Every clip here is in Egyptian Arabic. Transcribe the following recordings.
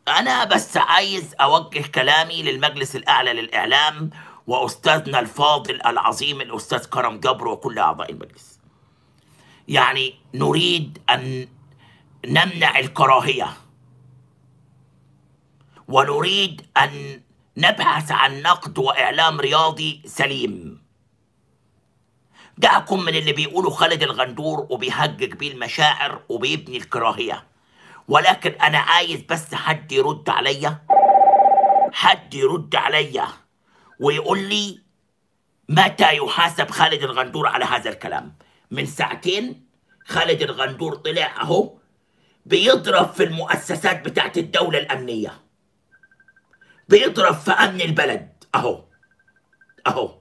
أنا بس عايز أوجه كلامي للمجلس الأعلى للإعلام وأستاذنا الفاضل العظيم الأستاذ كرم جبر وكل أعضاء المجلس يعني نريد أن نمنع الكراهية ونريد أن نبحث عن نقد وإعلام رياضي سليم دعكم من اللي بيقولوا خالد الغندور وبيهجج بيه المشاعر وبيبني الكراهية ولكن أنا عايز بس حد يرد عليا حد يرد عليا ويقول لي متى يحاسب خالد الغندور على هذا الكلام من ساعتين خالد الغندور طلع اهو بيضرب في المؤسسات بتاعت الدولة الأمنية بيضرب في أمن البلد اهو اهو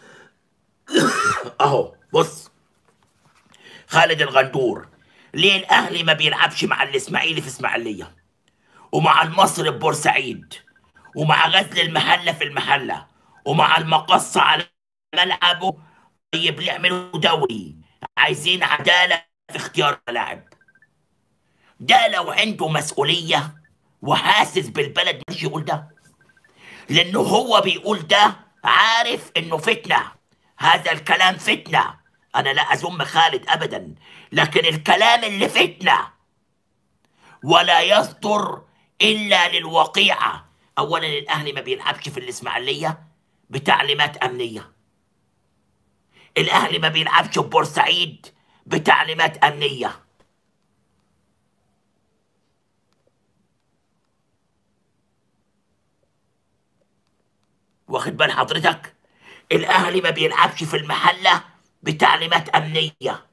اهو بص خالد الغندور ليه الاهلي ما بيلعبش مع الاسماعيلي في اسماعيليه ومع المصري في بورسعيد ومع غزل المحله في المحله ومع المقصه على ملعبه طيب يعملوا دوري عايزين عداله في اختيار الملاعب ده لو عنده مسؤوليه وحاسس بالبلد مش يقول ده لانه هو بيقول ده عارف انه فتنه هذا الكلام فتنه انا لا اذم خالد ابدا لكن الكلام اللي فتنه ولا يصدر الا للوقيعه اولا الاهلي ما بيلعبش في الاسماعيليه بتعليمات امنيه الاهلي ما بيلعبش في بورسعيد بتعليمات امنيه واخد بال حضرتك الاهلي ما بيلعبش في المحله بتعليمات امنيه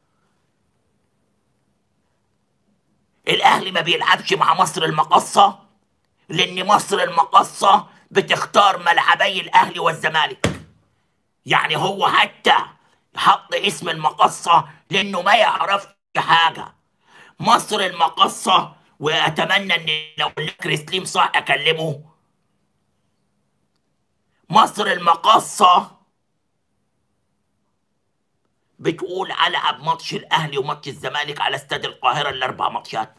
الاهلي ما بيلعبش مع مصر المقصه لان مصر المقصه بتختار ملعبي الاهلي والزمالك يعني هو حتى حط اسم المقصه لانه ما يعرفش حاجه مصر المقصه واتمنى ان لو كريس سليم صح اكلمه مصر المقصه بتقول العب ماتش الاهلي وماتش الزمالك على استاد القاهره الاربع ماتشات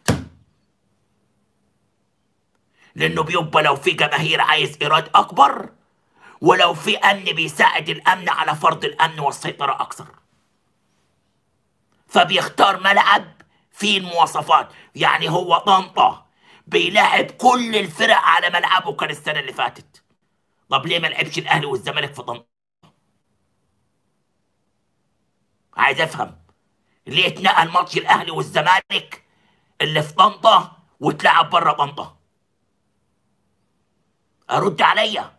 لانه بيبقى لو في جماهير عايز ايراد اكبر ولو في امن بيساعد الامن على فرض الامن والسيطره اكثر فبيختار ملعب فيه المواصفات يعني هو طنطا بيلعب كل الفرق على ملعبه كان السنه اللي فاتت طب ليه ما لعبش الاهلي والزمالك في طنطا عايز افهم ليه اتنقل ماتش الاهلي والزمالك اللي في طنطا واتلعب بره طنطا ارد عليا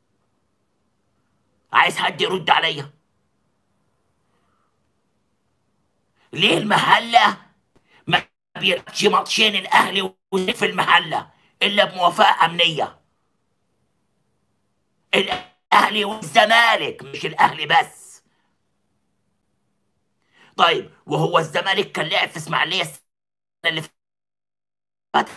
عايز حد يرد عليا ليه المحله ما بيلعبش ماتشين الاهلي في المحله الا بموافقه امنيه الاهلي والزمالك مش الاهلي بس طيب وهو الزمالك كان لعب في اسماعيليه السنه اللي فاتت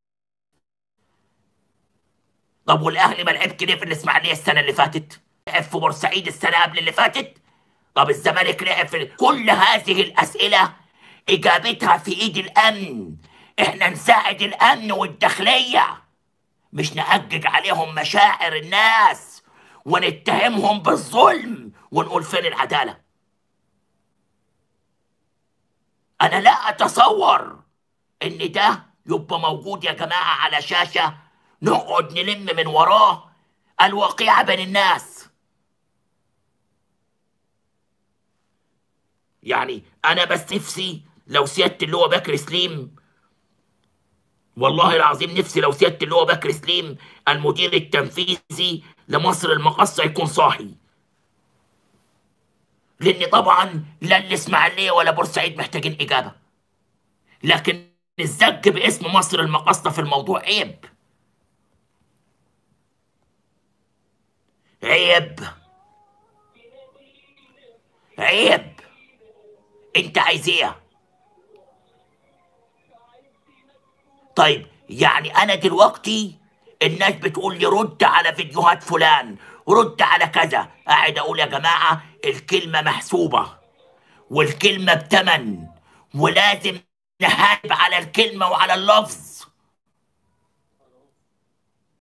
طب والاهلي ما لعبش ليه في الاسماعيليه السنه اللي فاتت لعب في بورسعيد السنه قبل اللي فاتت طب الزمالك لعب في كل هذه الاسئله اجابتها في ايد الامن احنا نساعد الامن والداخليه مش نأجج عليهم مشاعر الناس ونتهمهم بالظلم ونقول فين العداله انا لا اتصور ان ده يبقى موجود يا جماعه على شاشه نقعد نلم من وراه الواقعه بين الناس يعني انا بس نفسي لو سياده اللواء بكر سليم والله العظيم نفسي لو سياده اللواء بكر سليم المدير التنفيذي لمصر المقصه يكون صاحي لان طبعا لا الاسماعيليه ولا بورسعيد محتاجين اجابه لكن الزج باسم مصر المقصه في الموضوع عيب عيب عيب انت عايز ايه طيب يعني انا دلوقتي الناس بتقول لي رد على فيديوهات فلان رد على كذا قاعد اقول يا جماعه الكلمه محسوبه والكلمه بتمن ولازم نحارب على الكلمه وعلى اللفظ